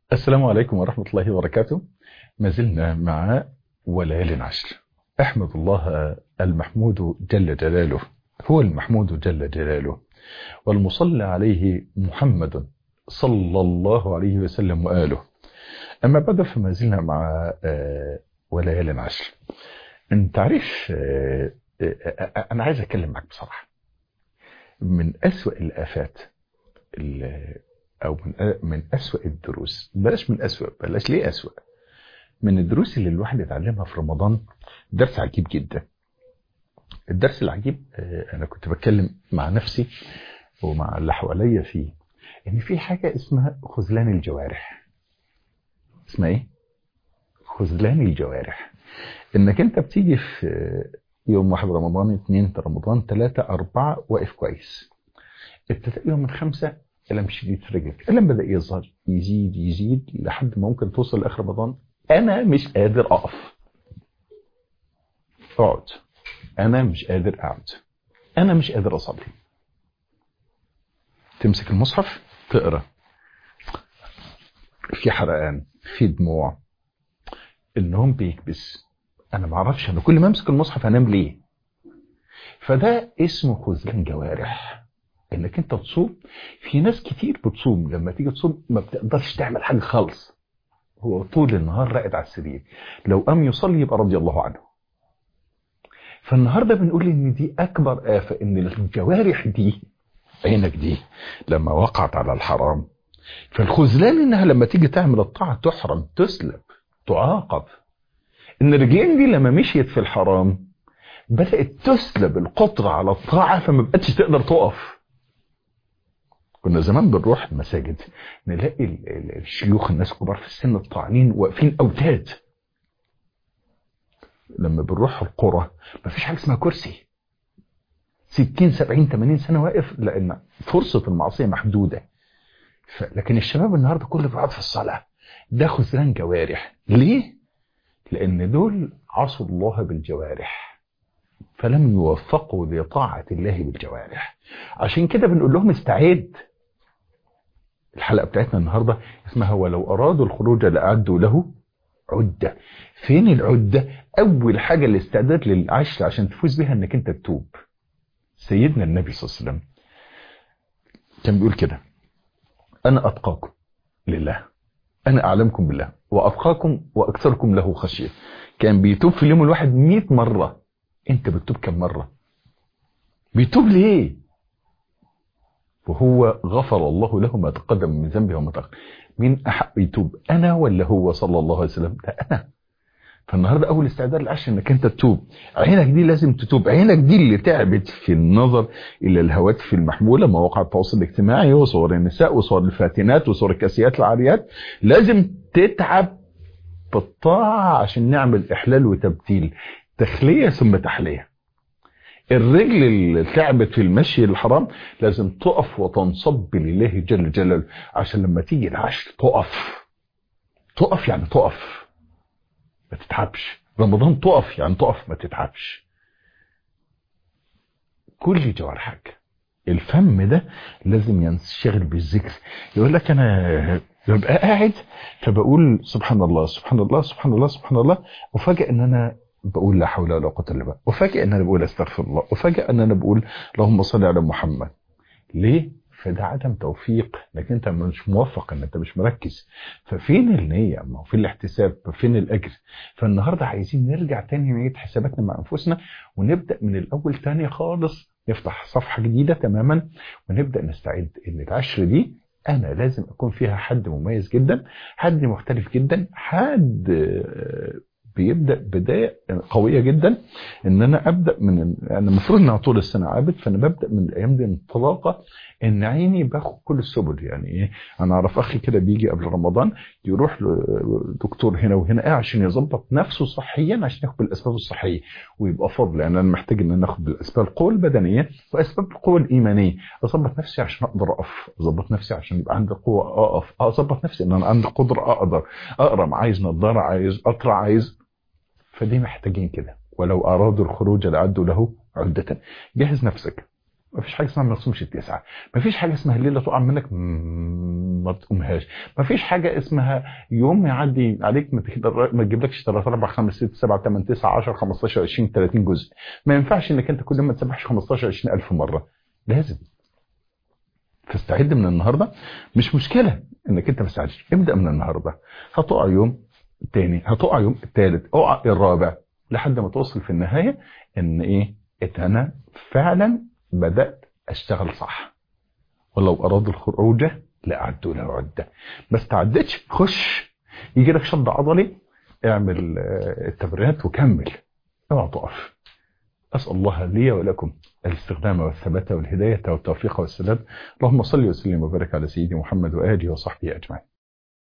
السلام عليكم ورحمة الله وبركاته ما زلنا مع وليال عشر أحمد الله المحمود جل جلاله هو المحمود جل جلاله والمصلى عليه محمد صلى الله عليه وسلم وآله أما بعد فما زلنا مع وليال عشر انت عارف أنا عايز أتكلم معك بصراحة من أسوأ الآفات او من من اسوأ الدروس بلاش من اسوأ بلاش ليه اسوأ من الدروس اللي الواحد يتعلمها في رمضان درس عجيب جدا الدرس العجيب انا كنت بتكلم مع نفسي ومع اللي حواليا فيه ان في حاجه اسمها خذلان الجوارح اسمها ايه خذلان الجوارح انك انت بتيجي في يوم واحد رمضان اثنين رمضان ثلاثة أربعة واقف كويس ابتدأ يوم من خمسة الم شديد في رجلك الم بدا يظهر يزيد يزيد لحد ما ممكن توصل لاخر رمضان انا مش قادر اقف اقعد انا مش قادر اقعد انا مش قادر اصلي تمسك المصحف تقرا في حرقان في دموع النوم بيكبس انا ما اعرفش انا كل ما امسك المصحف انام ليه فده اسمه خذلان جوارح انك انت تصوم في ناس كتير بتصوم لما تيجي تصوم ما بتقدرش تعمل حاجه خالص هو طول النهار راقد على السرير لو قام يصلي يبقى رضي الله عنه فالنهارده بنقول ان دي اكبر افه ان الجوارح دي عينك دي لما وقعت على الحرام فالخذلان انها لما تيجي تعمل الطاعه تحرم تسلب تعاقب ان الرجلين دي لما مشيت في الحرام بدات تسلب القدره على الطاعه فما بقتش تقدر تقف كنا زمان بنروح المساجد نلاقي الشيوخ الناس كبار في السن الطاعنين واقفين اوتاد لما بنروح القرى مفيش حاجه اسمها كرسي 60 70 80 سنه واقف لان فرصه المعصيه محدوده لكن الشباب النهارده كله بيقعد في الصلاه ده خذلان جوارح ليه؟ لان دول عصوا الله بالجوارح فلم يوفقوا لطاعه الله بالجوارح عشان كده بنقول لهم استعد الحلقه بتاعتنا النهارده اسمها ولو ارادوا الخروج لاعدوا له عده فين العده اول حاجه الاستعداد للعشر عشان تفوز بها انك انت تتوب سيدنا النبي صلى الله عليه وسلم كان بيقول كده انا اتقاكم لله انا اعلمكم بالله واتقاكم واكثركم له خشيه كان بيتوب في اليوم الواحد 100 مره انت بتتوب كم مره بيتوب ليه وهو غفر الله له ما تقدم من ذنبه وما تأخر مين أحق يتوب أنا ولا هو صلى الله عليه وسلم ده أنا فالنهاردة أول استعداد العشر أنك أنت تتوب عينك دي لازم تتوب عينك دي اللي تعبت في النظر إلى الهواتف المحمولة مواقع التواصل الاجتماعي وصور النساء وصور الفاتنات وصور الكاسيات العاريات لازم تتعب بالطاعة عشان نعمل إحلال وتبديل تخلية ثم تحلية الرجل اللي تعبت في المشي الحرام لازم تقف وتنصب لله جل جلاله عشان لما تيجي العشر تقف تقف يعني تقف ما تتعبش رمضان تقف يعني تقف ما تتعبش كل جوارحك الفم ده لازم ينشغل بالذكر يقول لك انا ببقى قاعد فبقول سبحان الله سبحان الله سبحان الله سبحان الله وفجأة ان انا بقول لا حول ولا قوه الا بالله وفاجئ ان انا بقول استغفر الله وفاجئ ان انا بقول اللهم صل على محمد ليه فده عدم توفيق انك انت مش موفق ان انت مش مركز ففين النيه ما هو فين الاحتساب فين الاجر فالنهارده عايزين نرجع تاني نعيد حساباتنا مع انفسنا ونبدا من الاول تاني خالص نفتح صفحه جديده تماما ونبدا نستعد ان العشر دي انا لازم اكون فيها حد مميز جدا حد مختلف جدا حد بيبدا بدايه قويه جدا ان انا ابدا من انا المفروض ان طول السنه عابد فانا ببدا من الايام دي انطلاقه ان عيني باخد كل السبل يعني ايه انا اعرف اخي كده بيجي قبل رمضان يروح لدكتور هنا وهنا ايه عشان يظبط نفسه صحيا عشان ياخد بالاسباب الصحيه ويبقى فضل يعني انا محتاج ان انا اخد بالاسباب القوه البدنيه واسباب القوه الايمانيه اظبط نفسي عشان اقدر اقف اظبط نفسي عشان يبقى عندي قوه اقف اظبط نفسي ان انا عندي قدره اقدر اقرا عايز نظاره عايز اقرا عايز فدي محتاجين كده ولو أرادوا الخروج لعدوا له عدة جهز نفسك ما فيش حاجه اسمها ما تصومش التسعه ما فيش حاجه اسمها الليله تقع منك ما تقومهاش ما فيش حاجه اسمها يوم يعدي عليك ما ما تجيبلكش 3 4 5 6 7 8 9 10 15 20 30 جزء ما ينفعش انك انت كل ما تسبحش 15 20 الف مره لازم فاستعد من النهارده مش مشكله انك انت ما تستعجلش ابدا من النهارده هتقع يوم الثاني هتقع يوم الثالث اقع الرابع لحد ما توصل في النهايه ان ايه انا فعلا بدات اشتغل صح ولو اراد الخروج لاعدوا له عده ما استعدتش خش يجي لك شد عضلي اعمل التمرينات وكمل اوعى تقف اسال الله لي ولكم الاستخدام والثبات والهدايه والتوفيق والسداد اللهم صل وسلم وبارك على سيدنا محمد واله وصحبه اجمعين